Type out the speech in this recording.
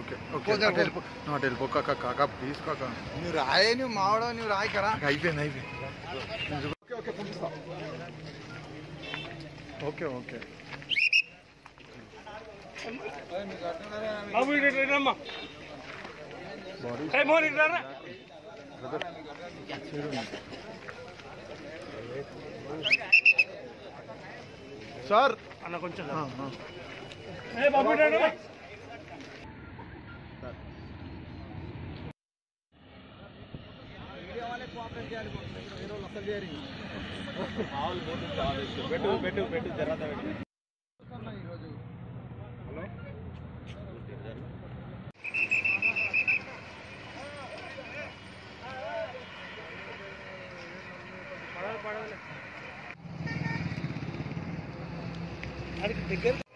Okay okay పోతే అటు వెళ్ళిపో నువ్వు అటు వెళ్ళిపో కాక కాక ప్లీజ్ కాక నువ్వు రాయే నువ్వు మావడో నువ్వు రాయి కదా అయిపోయింది అయిపోయింది ఓకే ఓకే పంపిస్తా ఓకే ఓకే బాబు ఇటు ఇటు రమ్మా బాడీ ఏ మోహన్ ఇటు రారా బ్రదర్ సార్ అన్న కొంచెం ఆ, ఆ. ఏ బాబు ఇటు రారా పడవలే పడవలే దగ్గర